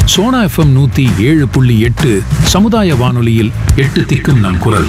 Sona FM நூத்தி ஏழு புள்ளி எட்டு சமுதாய வானொலியில் எட்டு திக்கும் நம் குரல்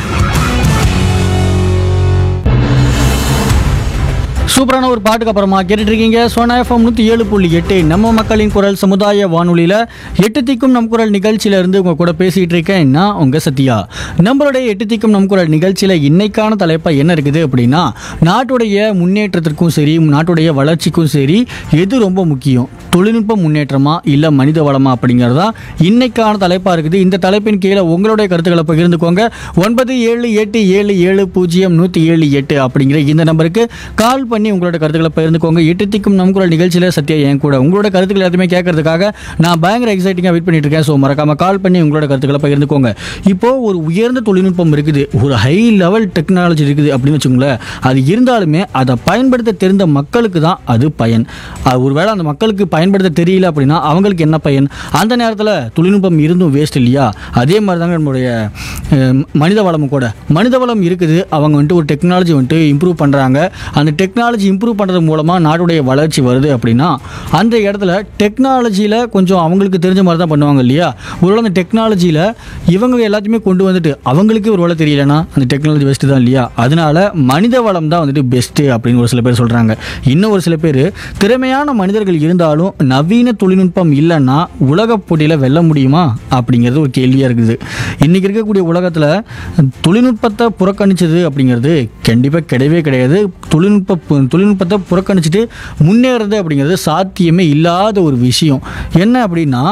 சூப்பரான ஒரு பாட்டுக்கு அப்புறமா கேட்டுட்டு இருக்கீங்க சோனா எஃப்எம் நூற்றி ஏழு புள்ளி எட்டு நம்ம மக்களின் குரல் சமுதாய வானொலியில் எட்டு திக்கும் நம் குரல் நிகழ்ச்சியில இருந்து உங்க கூட பேசிட்டு இருக்கேன் நான் உங்க சத்யா நம்மளுடைய எட்டு திக்கும் நம் குரல் நிகழ்ச்சியில இன்னைக்கான தலைப்பா என்ன இருக்குது அப்படின்னா நாட்டுடைய முன்னேற்றத்திற்கும் சரி நாட்டுடைய வளர்ச்சிக்கும் சரி எது ரொம்ப முக்கியம் தொழில்நுட்ப முன்னேற்றமா இல்லை மனித வளமா அப்படிங்கிறதா இன்னைக்கான தலைப்பாக இருக்குது இந்த தலைப்பின் கீழே உங்களுடைய கருத்துக்களை பகிர்ந்துக்கோங்க ஒன்பது ஏழு எட்டு ஏழு ஏழு பூஜ்ஜியம் நூற்றி ஏழு எட்டு அப்படிங்கிற இந்த நம்பருக்கு கால் பண்ணி உங்களோட கருத்துக்களை பகிர்ந்துக்கோங்க எட்டு திக்கும் நம் குரல் நிகழ்ச்சியில் சத்யா என் கூட உங்களோட கருத்துக்கள் எல்லாத்தையுமே கேட்கறதுக்காக நான் பயங்கர எக்ஸைட்டிங்காக வெயிட் பண்ணிட்டு இருக்கேன் ஸோ மறக்காம கால் பண்ணி உங்களோட கருத்துக்களை பகிர்ந்துக்கோங்க இப்போ ஒரு உயர்ந்த தொழில்நுட்பம் இருக்குது ஒரு ஹை லெவல் டெக்னாலஜி இருக்குது அப்படின்னு வச்சுக்கோங்களேன் அது இருந்தாலுமே அதை பயன்படுத்த தெரிந்த மக்களுக்கு தான் அது பயன் அது ஒருவேளை அந்த மக்களுக்கு பயன்படுத்த தெரியல அப்படின்னா அவங்களுக்கு என்ன பயன் அந்த நேரத்தில் தொழில்நுட்பம் இருந்தும் வேஸ்ட் இல்லையா அதே மாதிரி தாங்க நம்மளுடைய அஹ், மனித வளமும் கூட மனித வளம் இருக்குது அவங்க வந்துட்டு ஒரு டெக்னாலஜி வந்துட்டு இம்ப்ரூவ் பண்ணுறாங்க அந்த டெக்னாலஜி இம்ப்ரூவ் பண்ணுறது மூலமாக நாட்டுடைய வளர்ச்சி வருது அப்படின்னா அந்த இடத்துல டெக்னாலஜியில் கொஞ்சம் அவங்களுக்கு தெரிஞ்ச மாதிரி தான் பண்ணுவாங்க இல்லையா ஒருவேளை அந்த டெக்னாலஜியில் இவங்க எல்லாத்தையுமே கொண்டு வந்துட்டு அவங்களுக்கு ஒரு வேலை தெரியலனா அந்த டெக்னாலஜி பெஸ்ட்டு தான் இல்லையா அதனால மனித வளம் தான் வந்துட்டு பெஸ்ட்டு அப்படின்னு ஒரு சில பேர் சொல்கிறாங்க இன்னும் ஒரு சில பேர் திறமையான மனிதர்கள் இருந்தாலும் நவீன தொழில்நுட்பம் இல்லைன்னா உலக போட்டியில் வெல்ல முடியுமா அப்படிங்கிறது ஒரு கேள்வியாக இருக்குது இன்றைக்கி இருக்கக்கூடிய உலகத்தில் தொழில்நுட்பத்தை புறக்கணிச்சது அப்படிங்கிறது கண்டிப்பாக கிடையவே கிடையாது தொழில்நுட்ப தொழில்நுட்பத்தை புறக்கணிச்சிட்டு முன்னேறது அப்படிங்கிறது சாத்தியமே இல்லாத ஒரு விஷயம் என்ன அப்படின்னா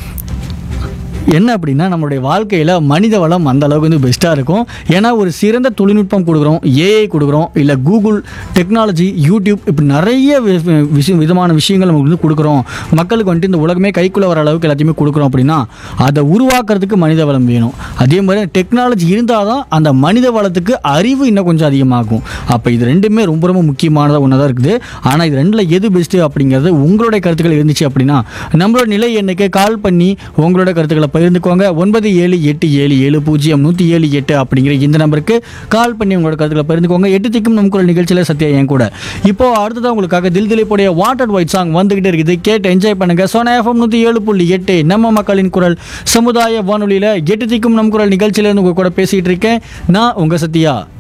என்ன அப்படின்னா நம்மளுடைய வாழ்க்கையில் மனித வளம் அந்த அளவுக்கு வந்து பெஸ்ட்டாக இருக்கும் ஏன்னா ஒரு சிறந்த தொழில்நுட்பம் கொடுக்குறோம் ஏஐ கொடுக்குறோம் இல்லை கூகுள் டெக்னாலஜி யூடியூப் இப்படி நிறைய வி- விஷயம் விதமான விஷயங்கள் நமக்கு வந்து கொடுக்குறோம் மக்களுக்கு வந்துட்டு இந்த உலகமே கைக்குள்ளே வர அளவுக்கு எல்லாத்தையுமே கொடுக்குறோம் அப்படின்னா அதை உருவாக்குறதுக்கு மனித வளம் வேணும் அதே மாதிரி டெக்னாலஜி இருந்தால் தான் அந்த மனித வளத்துக்கு அறிவு இன்னும் கொஞ்சம் அதிகமாகும் அப்போ இது ரெண்டுமே ரொம்ப ரொம்ப முக்கியமானதாக ஒன்றா தான் இருக்குது ஆனால் இது ரெண்டில் எது பெஸ்ட்டு அப்படிங்கிறது உங்களுடைய கருத்துக்கள் இருந்துச்சு அப்படின்னா நம்மளோட நிலை எண்ணுக்கு கால் பண்ணி உங்களோட கருத்துக்களை பகிர்ந்துக்கோங்க ஒன்பது ஏழு எட்டு ஏழு ஏழு பூஜ்ஜியம் நூற்றி ஏழு எட்டு அப்படிங்கிற இந்த நம்பருக்கு கால் பண்ணி உங்களோட கருத்துக்களை பகிர்ந்துக்கோங்க எட்டு திக்கும் நம்ம குரல் நிகழ்ச்சியில் சத்யா என் கூட இப்போ அடுத்ததான் உங்களுக்காக தில் திலீப்புடைய வாட்டர் ஒயிட் சாங் வந்துகிட்டே இருக்குது கேட்டு என்ஜாய் பண்ணுங்க சோனா எஃப்எம் நூற்றி ஏழு புள்ளி எட்டு நம்ம மக்களின் குரல் சமுதாய வானொலியில் எட்டு திக்கும் நம் குரல் நிகழ்ச்சியிலேருந்து உங்க கூட பேசிகிட்டு இருக்கேன் நான் உங்கள் சத்யா